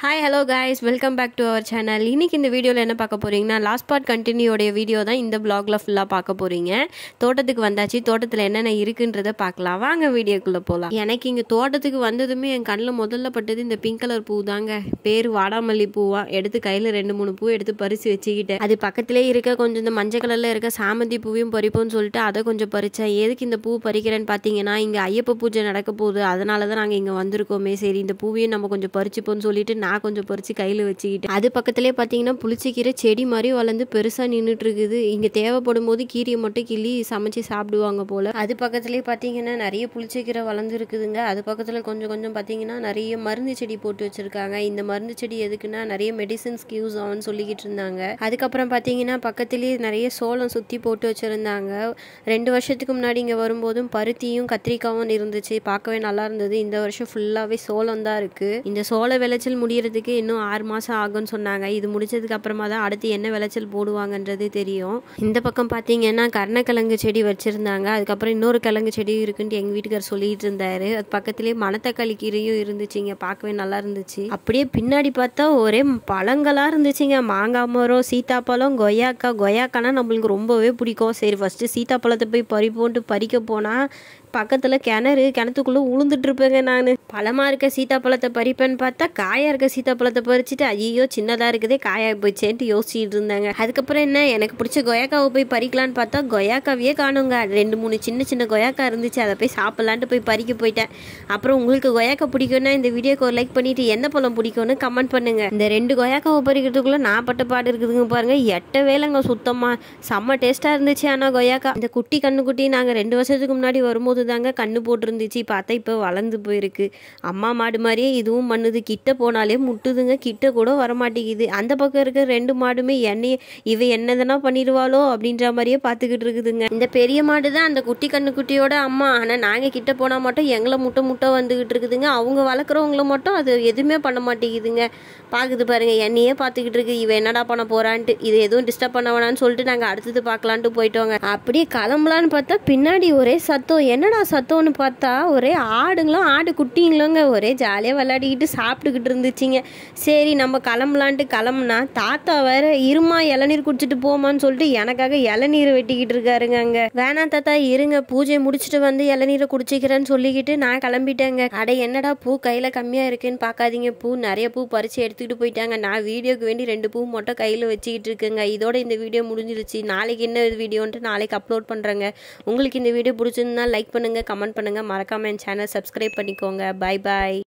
hi hello guys welcome back to our channel இன்னைக்கு இந்த வீடியோவில் என்ன பார்க்க போறீங்கன்னா லாஸ்ட் பார்ட் கண்டினியூடைய வீடியோ தான் இந்த பிளாக்ல ஃபுல்லாக பார்க்க போறீங்க தோட்டத்துக்கு வந்தாச்சு தோட்டத்தில் என்னென்ன இருக்குன்றத பார்க்கலாம் வாங்க வீடியோக்குள்ளே போகலாம் எனக்கு இங்கே தோட்டத்துக்கு வந்ததுமே என் கண்ணில் முதல்ல பட்டது இந்த பிங்க் கலர் பூ தாங்க பேர் வாடாமல்லி பூவா எடுத்து கையில் ரெண்டு மூணு பூ எடுத்து பறித்து வச்சுக்கிட்டேன் அது பக்கத்திலே இருக்க கொஞ்சம் இந்த மஞ்சள் கலரில் இருக்க சாமந்தி பூவையும் பறிப்போம்னு சொல்லிட்டு அதை கொஞ்சம் பறித்தேன் எதுக்கு இந்த பூ பறிக்கிறேன்னு பார்த்தீங்கன்னா இங்கே ஐயப்ப பூஜை நடக்க போகுது அதனால தான் நாங்கள் இங்கே வந்திருக்கோமே சரி இந்த பூவையும் நம்ம கொஞ்சம் பறிச்சுப்போம்னு சொல்லிட்டு நான் கொஞ்சம் பறித்து கையில் வச்சுக்கிட்டேன் அது பக்கத்துலேயே பார்த்தீங்கன்னா புளிச்சக்கீரை செடி மாதிரி வளர்ந்து பெருசாக நின்றுட்டு இருக்குது இங்கே தேவைப்படும் போது கீரையை மட்டும் கிள்ளி சமைச்சு சாப்பிடுவாங்க போல் அது பக்கத்துலேயே பார்த்தீங்கன்னா நிறைய புளிச்சக்கீரை வளர்ந்து இருக்குதுங்க அது பக்கத்தில் கொஞ்சம் கொஞ்சம் பார்த்தீங்கன்னா நிறைய மருந்து செடி போட்டு வச்சுருக்காங்க இந்த மருந்து செடி எதுக்குன்னா நிறைய மெடிசின்ஸ்க்கு யூஸ் ஆகும்னு சொல்லிக்கிட்டு இருந்தாங்க அதுக்கப்புறம் பார்த்தீங்கன்னா பக்கத்துலேயே நிறைய சோளம் சுற்றி போட்டு வச்சுருந்தாங்க ரெண்டு வருஷத்துக்கு முன்னாடி இங்கே வரும்போதும் பருத்தியும் கத்திரிக்காவும் இருந்துச்சு பார்க்கவே நல்லா இருந்தது இந்த வருஷம் ஃபுல்லாகவே சோளம் தான் இருக்குது இந்த சோள விளைச்சல் முடியறதுக்கு இன்னும் ஆறு மாதம் ஆகும்னு சொன்னாங்க இது முடிச்சதுக்கு அப்புறமா தான் அடுத்து என்ன விளைச்சல் போடுவாங்கன்றது தெரியும் இந்த பக்கம் பார்த்தீங்கன்னா கருணக்கிழங்கு செடி வச்சுருந்தாங்க அதுக்கப்புறம் இன்னொரு கிழங்கு செடி இருக்குன்ட்டு எங்கள் வீட்டுக்கார் சொல்லிட்டு இருந்தாரு அது பக்கத்துலேயே மணத்தக்காளி கீரையும் இருந்துச்சுங்க பார்க்கவே நல்லா இருந்துச்சு அப்படியே பின்னாடி பார்த்தா ஒரே பழங்களாக இருந்துச்சுங்க மாங்காய் மரம் சீத்தாப்பழம் கொய்யாக்கா கொய்யாக்கானா நம்மளுக்கு ரொம்பவே பிடிக்கும் சரி ஃபஸ்ட்டு சீத்தாப்பழத்தை போய் பறிப்போன்ட்டு பறிக்க போனால் பக்கத்தில் கிணறு கிணத்துக்குள்ளே உளுந்துட்டு இருப்பேங்க நான் பழமாக இருக்க சீத்தாப்பழத்தை பறிப்பேன்னு பார்த்தா காயாக இருக்க சீத்தாப்பழத்தை பறிச்சுட்டு ஐயோ சின்னதாக இருக்குதே காயாக போச்சேன்ட்டு யோசிச்சுட்டு இருந்தாங்க அதுக்கப்புறம் என்ன எனக்கு பிடிச்ச கொய்யாக்காவை போய் பறிக்கலான்னு பார்த்தா கொய்யாக்காவையே காணுங்க ரெண்டு மூணு சின்ன சின்ன கொய்யாக்கா இருந்துச்சு அதை போய் சாப்பிட்லான்ட்டு போய் பறிக்க போயிட்டேன் அப்புறம் உங்களுக்கு கொய்யாக்கா பிடிக்கும்னா இந்த வீடியோக்கு ஒரு லைக் பண்ணிட்டு எந்த பழம் பிடிக்கும்னு கமெண்ட் பண்ணுங்க இந்த ரெண்டு கொய்யாக்காவை பறிக்கிறதுக்குள்ளே நான் பட்ட பாடு இருக்குதுங்க பாருங்க எட்ட வேலைங்க சுத்தமாக செம்ம டேஸ்ட்டாக இருந்துச்சு ஆனால் கொய்யாக்கா இந்த குட்டி கண்ணுக்குட்டி நாங்கள் ரெண்டு வருஷத்துக்கு முன்னாடி வரும்போது தாங்க கண்ணு போட்டிருந்துச்சு பார்த்தா இப்போ வளர்ந்து போயிருக்கு அம்மா மாடு மாதிரியே இதுவும் பண்ணுது கிட்ட போனாலே முட்டுதுங்க கிட்ட கூட வரமாட்டேங்குது அந்த பக்கம் இருக்க ரெண்டு மாடுமே என்னைய இவ என்னதுன்னா பண்ணிடுவாளோ அப்படின்ற மாதிரியே பார்த்துக்கிட்டு இருக்குதுங்க இந்த பெரிய மாடு தான் அந்த குட்டி கண்ணுக்குட்டியோட அம்மா ஆனால் நாங்கள் கிட்ட போனால் மட்டும் எங்களை முட்டை முட்டை வந்துக்கிட்டு இருக்குதுங்க அவங்க வளர்க்குறவங்கள மட்டும் அது எதுவுமே பண்ண மாட்டேங்குதுங்க பார்க்குது பாருங்க என்னையே பார்த்துக்கிட்டு இருக்கு இவ என்னடா பண்ண போறான்ட்டு இது எதுவும் டிஸ்டர்ப் பண்ண வேணாம்னு சொல்லிட்டு நாங்கள் அடுத்தது பார்க்கலான்ட்டு போயிட்டோங்க அப்படியே கிளம்பலான்னு பார்த்தா பின்னாடி ஒரே சத்தம் என்னடா சத்தம்னு பார்த்தா ஒரே ஆடுங்களும் ஆடு குட்டிங்களுங்க ஒரே ஜாலியாக விளையாடிக்கிட்டு சாப்பிட்டுக்கிட்டு இருந்துச்சுங்க சரி நம்ம கிளம்பலான்ட்டு கிளம்புனா தாத்தா வேற இருமா இளநீர் குடிச்சிட்டு போமான்னு சொல்லிட்டு எனக்காக இளநீர் வெட்டிக்கிட்டு இருக்காருங்க அங்க வேணாம் தாத்தா இருங்க பூஜை முடிச்சுட்டு வந்து இளநீரை குடிச்சிக்கிறேன்னு சொல்லிக்கிட்டு நான் கிளம்பிட்டேங்க அடை என்னடா பூ கையில் கம்மியாக இருக்குன்னு பார்க்காதீங்க பூ நிறைய பூ பறித்து எடுத்துக்கிட்டு போயிட்டாங்க நான் வீடியோக்கு வேண்டி ரெண்டு பூ மட்டும் கையில் வச்சுக்கிட்டு இருக்கேங்க இதோட இந்த வீடியோ முடிஞ்சிருச்சு நாளைக்கு என்ன வீடியோன்ட்டு நாளைக்கு அப்லோட் பண்ணுறேங்க உங்களுக்கு இந்த வீடியோ பிடிச்சிருந்தா லைக் பண்ணுங்கள் கமெண்ட் பண்ணுங்கள் மறக்காமல் என் சேனல் சப்ஸ்கிரைப் பண்ணிக்கோங்க பை பாய்